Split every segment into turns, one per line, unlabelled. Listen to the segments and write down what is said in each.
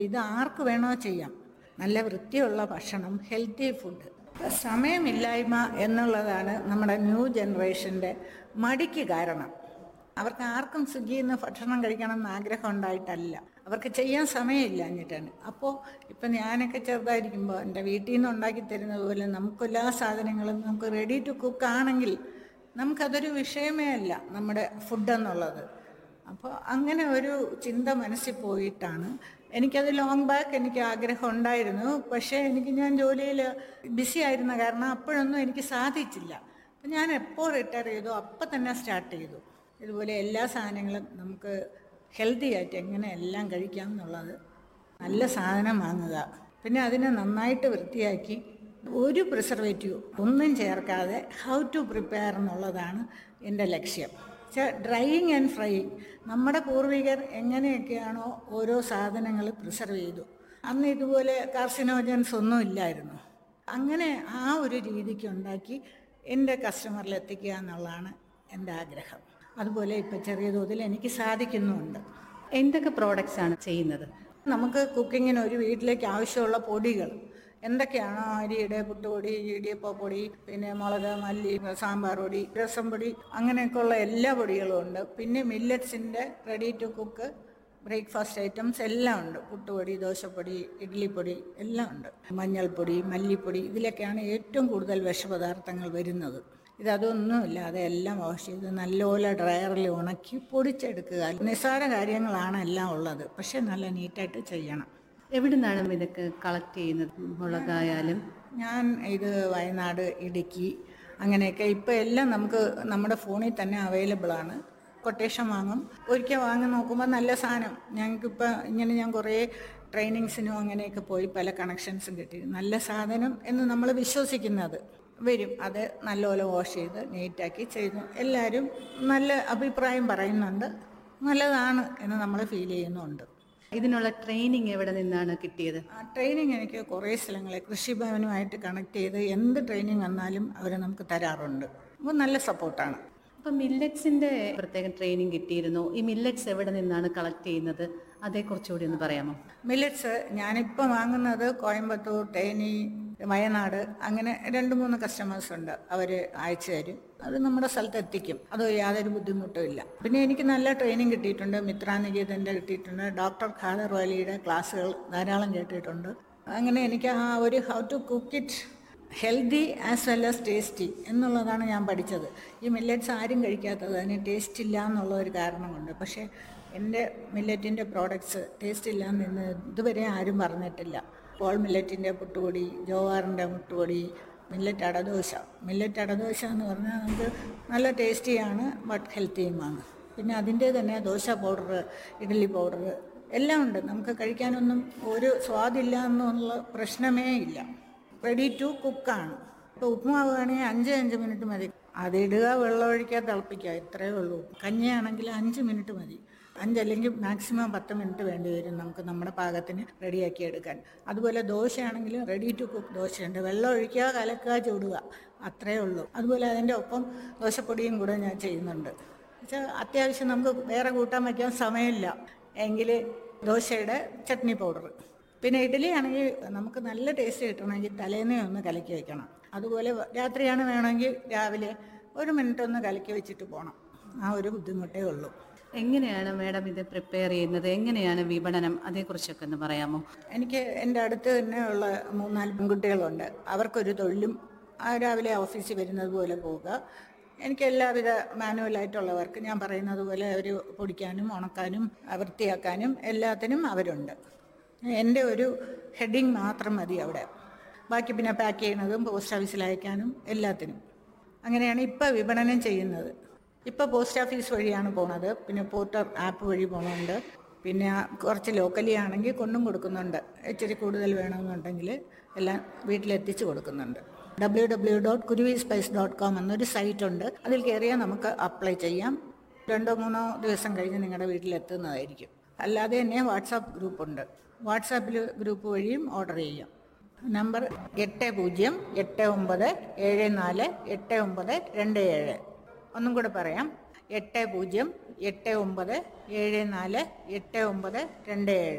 ഇത് ആർക്ക് വേണോ ചെയ്യാം നല്ല വൃത്തിയുള്ള ഭക്ഷണം ഹെൽത്തി ഫുഡ് സമയമില്ലായ്മ എന്നുള്ളതാണ് നമ്മുടെ ന്യൂ ജനറേഷൻ്റെ മടിക്ക് കാരണം അവർക്ക് ആർക്കും സ്വിഗ്ഗിയിൽ നിന്ന് ഭക്ഷണം കഴിക്കണം എന്ന് ആഗ്രഹം ഉണ്ടായിട്ടല്ല അവർക്ക് ചെയ്യാൻ സമയമില്ല എന്നിട്ടാണ് അപ്പോൾ ഇപ്പം ഞാനൊക്കെ ചെറുതായിരിക്കുമ്പോൾ എൻ്റെ വീട്ടിൽ നിന്ന് ഉണ്ടാക്കി തരുന്നത് പോലെ നമുക്ക് എല്ലാ സാധനങ്ങളും നമുക്ക് റെഡി ടു കുക്ക് ആണെങ്കിൽ നമുക്കതൊരു വിഷയമേ അല്ല നമ്മുടെ ഫുഡ് എന്നുള്ളത് അപ്പോൾ അങ്ങനെ ഒരു ചിന്ത മനസ്സിൽ പോയിട്ടാണ് എനിക്കത് ലോങ് ബാക്ക് എനിക്ക് ആഗ്രഹം ഉണ്ടായിരുന്നു പക്ഷേ എനിക്ക് ഞാൻ ജോലിയിൽ ബിസി ആയിരുന്ന കാരണം അപ്പോഴൊന്നും എനിക്ക് സാധിച്ചില്ല അപ്പം ഞാൻ എപ്പോൾ റിട്ടയർ ചെയ്തു അപ്പം തന്നെ സ്റ്റാർട്ട് ചെയ്തു ഇതുപോലെ എല്ലാ സാധനങ്ങളും നമുക്ക് ഹെൽത്തി ആയിട്ട് എങ്ങനെ എല്ലാം കഴിക്കാം എന്നുള്ളത് നല്ല സാധനം വാങ്ങുക പിന്നെ അതിനെ നന്നായിട്ട് വൃത്തിയാക്കി ഒരു പ്രിസർവേറ്റീവ് ഒന്നും ചേർക്കാതെ ഹൗ ടു പ്രിപ്പയർ എന്നുള്ളതാണ് എൻ്റെ ലക്ഷ്യം ഡ്രൈയിങ് ആൻഡ് ഫ്രൈയിങ് നമ്മുടെ പൂർവികർ എങ്ങനെയൊക്കെയാണോ ഓരോ സാധനങ്ങൾ പ്രിസർവ് ചെയ്തു അന്ന് ഇതുപോലെ കാർസിനോജൻസ് ഒന്നും ഇല്ലായിരുന്നു അങ്ങനെ ആ ഒരു രീതിക്ക് ഉണ്ടാക്കി എൻ്റെ കസ്റ്റമറിൽ എത്തിക്കുക എന്നുള്ളതാണ് എൻ്റെ ആഗ്രഹം അതുപോലെ ഇപ്പോൾ ചെറിയ തോതിൽ എനിക്ക് സാധിക്കുന്നുമുണ്ട്
എന്തൊക്കെ പ്രോഡക്ട്സ് ആണ് ചെയ്യുന്നത്
നമുക്ക് കുക്കിങ്ങിന് ഒരു വീട്ടിലേക്ക് ആവശ്യമുള്ള പൊടികൾ എന്തൊക്കെയാണോ അരിയുടെ പുട്ടുപൊടി ഇടിയപ്പപ്പൊടി പിന്നെ മുളക് മല്ലി സാമ്പാർ പൊടി രസം പൊടി അങ്ങനെയൊക്കെയുള്ള എല്ലാ പൊടികളും ഉണ്ട് പിന്നെ മില്ലറ്റ്സിൻ്റെ ready to cook breakfast items എല്ലാം ഉണ്ട് പുട്ടുപൊടി ദോശപ്പൊടി ഇഡ്ഡലിപ്പൊടി എല്ലാം ഉണ്ട് മഞ്ഞൾപ്പൊടി മല്ലിപ്പൊടി ഇതിലൊക്കെയാണ് ഏറ്റവും കൂടുതൽ വിഷപദാർത്ഥങ്ങൾ വരുന്നത് ഇതൊന്നുമില്ലാതെ എല്ലാം വാഷ് ചെയ്ത് നല്ലപോലെ ഡ്രയറിൽ ഉണക്കി പൊടിച്ചെടുക്കുക നിസ്സാര കാര്യങ്ങളാണ് എല്ലാം ഉള്ളത് പക്ഷെ നല്ല നീറ്റായിട്ട് ചെയ്യണം
എവിടെ നിന്നാണ് ഇതൊക്കെ കളക്ട് ചെയ്യുന്നത് മുളകായാലും
ഞാൻ ഇത് വയനാട് ഇടുക്കി അങ്ങനെയൊക്കെ ഇപ്പോൾ എല്ലാം നമുക്ക് നമ്മുടെ ഫോണിൽ തന്നെ അവൈലബിൾ ആണ് കൊട്ടേഷൻ വാങ്ങും ഒരിക്കൽ വാങ്ങി നോക്കുമ്പോൾ നല്ല സാധനം ഞങ്ങൾക്കിപ്പോൾ ഇങ്ങനെ ഞാൻ കുറേ ട്രെയിനിങ്സിനും അങ്ങനെയൊക്കെ പോയി പല കണക്ഷൻസും കിട്ടി നല്ല സാധനം എന്ന് നമ്മൾ വിശ്വസിക്കുന്നത് വരും അത് നല്ലപോലെ വാഷ് ചെയ്ത് നീറ്റാക്കി ചെയ്യുന്നു എല്ലാവരും നല്ല അഭിപ്രായം പറയുന്നുണ്ട് നല്ലതാണ് എന്ന് നമ്മൾ ഫീൽ ചെയ്യുന്നുണ്ട്
ഇതിനുള്ള ട്രെയിനിങ് എവിടെ നിന്നാണ് കിട്ടിയത്
ട്രെയിനിങ് എനിക്ക് കുറേ സ്ഥലങ്ങളിൽ കൃഷിഭവനുമായിട്ട് കണക്ട് ചെയ്ത് എന്ത് ട്രെയിനിങ് വന്നാലും അവർ നമുക്ക് തരാറുണ്ട് അപ്പോൾ നല്ല സപ്പോർട്ടാണ്
അപ്പം മില്ലറ്റ്സിന്റെ പ്രത്യേകം ട്രെയിനിങ് കിട്ടിയിരുന്നു ഈ മില്ലറ്റ്സ് എവിടെ നിന്നാണ് കളക്ട് ചെയ്യുന്നത് അതേക്കുറിച്ചുകൂടി ഒന്ന് പറയാമോ
മില്ലറ്റ്സ് ഞാനിപ്പോൾ വാങ്ങുന്നത് കോയമ്പത്തൂർ തേനി വയനാട് അങ്ങനെ രണ്ട് മൂന്ന് കസ്റ്റമേഴ്സ് ഉണ്ട് അവർ അയച്ചു തരും അത് നമ്മുടെ സ്ഥലത്ത് എത്തിക്കും അത് യാതൊരു ബുദ്ധിമുട്ടും ഇല്ല പിന്നെ എനിക്ക് നല്ല ട്രെയിനിങ് കിട്ടിയിട്ടുണ്ട് മിത്രാനികേതൻ്റെ കിട്ടിയിട്ടുണ്ട് ഡോക്ടർ ഖാദർ വലിയുടെ ക്ലാസ്സുകൾ ധാരാളം കേട്ടിട്ടുണ്ട് അങ്ങനെ എനിക്ക് ആ ഒരു how to cook it healthy as well as tasty എന്നുള്ളതാണ് ഞാൻ പഠിച്ചത് ഈ മില്ലറ്റ്സ് ആരും കഴിക്കാത്തത് അതിന് ടേസ്റ്റ് ഇല്ല എന്നുള്ള ഒരു കാരണമുണ്ട് പക്ഷേ എൻ്റെ മില്ലറ്റിൻ്റെ പ്രോഡക്ട്സ് ടേസ്റ്റ് ഇല്ല എന്ന് ഇതുവരെ ആരും പറഞ്ഞിട്ടില്ല പോൾ മില്ലറ്റിൻ്റെ പുട്ടുപൊടി ജോവാറിൻ്റെ മുട്ടുപൊടി മില്ലറ്റ് അടദോശ മില്ലറ്റ് അടദോശ എന്ന് പറഞ്ഞാൽ നമുക്ക് നല്ല ടേസ്റ്റിയാണ് ബട്ട് ഹെൽത്തിയുമാണ് പിന്നെ അതിൻ്റെ തന്നെ ദോശ പൗഡർ ഇഡ്ഡലി പൗഡർ എല്ലാം ഉണ്ട് നമുക്ക് കഴിക്കാനൊന്നും ഒരു സ്വാദില്ല എന്നുള്ള പ്രശ്നമേ ഇല്ല റെഡി ടു കുക്കാണ് ഇപ്പോൾ ഉപ്പുമാവ് വേണമെങ്കിൽ അഞ്ച് അഞ്ച് മിനിറ്റ് മതി അതിടുക വെള്ളം ഒഴിക്കുക തിളപ്പിക്കുക ഇത്രയേ ഉള്ളൂ കഞ്ഞിയാണെങ്കിൽ അഞ്ച് മിനിറ്റ് മതി അഞ്ചല്ലെങ്കിൽ മാക്സിമം പത്ത് മിനിറ്റ് വേണ്ടി വരും നമുക്ക് നമ്മുടെ പാകത്തിന് റെഡിയാക്കി എടുക്കാൻ അതുപോലെ ദോശയാണെങ്കിലും റെഡി ടു കുക്ക് ദോശയുണ്ട് വെള്ളം ഒഴിക്കുക കലക്കുക ചൂടുക അത്രയേ ഉള്ളൂ അതുപോലെ അതിൻ്റെ ഒപ്പം ദോശപ്പൊടിയും കൂടെ ഞാൻ ചെയ്യുന്നുണ്ട് വെച്ചാൽ അത്യാവശ്യം നമുക്ക് വേറെ കൂട്ടാൻ വയ്ക്കാൻ സമയമില്ല എങ്കിൽ ദോശയുടെ ചട്നി പൗഡർ പിന്നെ ഇഡ്ഡലി ആണെങ്കിൽ നമുക്ക് നല്ല ടേസ്റ്റ് കിട്ടണമെങ്കിൽ തലേന്നേ ഒന്ന് കലക്കി വെക്കണം അതുപോലെ രാത്രിയാണ് വേണമെങ്കിൽ രാവിലെ ഒരു മിനിറ്റ് ഒന്ന് കലക്കി വെച്ചിട്ട് പോകണം ആ ഒരു ബുദ്ധിമുട്ടേ ഉള്ളൂ
എങ്ങനെയാണ് മാഡം ഇത് പ്രിപ്പയർ ചെയ്യുന്നത് എങ്ങനെയാണ് വിപണനം അതേക്കുറിച്ചൊക്കെ ഒന്ന് പറയാമോ
എനിക്ക് എൻ്റെ അടുത്ത് തന്നെയുള്ള മൂന്നാല് പെൺകുട്ടികളുണ്ട് അവർക്കൊരു തൊഴിലും ആ രാവിലെ ഓഫീസിൽ വരുന്നത് പോലെ പോവുക എനിക്ക് എല്ലാവിധ മാനുവലായിട്ടുള്ളവർക്ക് ഞാൻ പറയുന്നത് പോലെ അവർ പൊടിക്കാനും ഉണക്കാനും വൃത്തിയാക്കാനും എല്ലാത്തിനും അവരുണ്ട് എൻ്റെ ഒരു ഹെഡിങ് മാത്രം മതി അവിടെ ബാക്കി പിന്നെ പാക്ക് ചെയ്യുന്നതും പോസ്റ്റ് ഓഫീസിൽ അയക്കാനും എല്ലാത്തിനും അങ്ങനെയാണ് ഇപ്പോൾ വിപണനം ചെയ്യുന്നത് ഇപ്പോൾ പോസ്റ്റ് ഓഫീസ് വഴിയാണ് പോണത് പിന്നെ പോർട്ടർ ആപ്പ് വഴി പോകണുണ്ട് പിന്നെ കുറച്ച് ലോക്കലി ആണെങ്കിൽ കൊണ്ടും കൊടുക്കുന്നുണ്ട് ഇച്ചിരി കൂടുതൽ വേണമെന്നുണ്ടെങ്കിൽ എല്ലാം വീട്ടിലെത്തിച്ച് കൊടുക്കുന്നുണ്ട് W W dot Kuruvi spice dot com എന്നൊരു സൈറ്റ് ഉണ്ട് അതിൽ കയറിയാൽ നമുക്ക് അപ്ലൈ ചെയ്യാം രണ്ടോ മൂന്നോ ദിവസം കഴിഞ്ഞ് നിങ്ങളുടെ വീട്ടിലെത്തുന്നതായിരിക്കും അല്ലാതെ തന്നെ വാട്സാപ്പ് ഗ്രൂപ്പുണ്ട് വാട്സാപ്പിൽ ഗ്രൂപ്പ് വഴിയും ഓർഡർ ചെയ്യാം നമ്പർ എട്ട് പൂജ്യം എട്ട് ഒമ്പത് ഏഴ് നാല് എട്ട് ഒമ്പത് രണ്ട് ഏഴ് ഒന്നും കൂടെ പറയാം എട്ട് പൂജ്യം എട്ട് ഒമ്പത് ഏഴ് നാല് എട്ട് ഒമ്പത് രണ്ട് ഏഴ്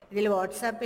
ഇതിൽ വാട്സാപ്പ്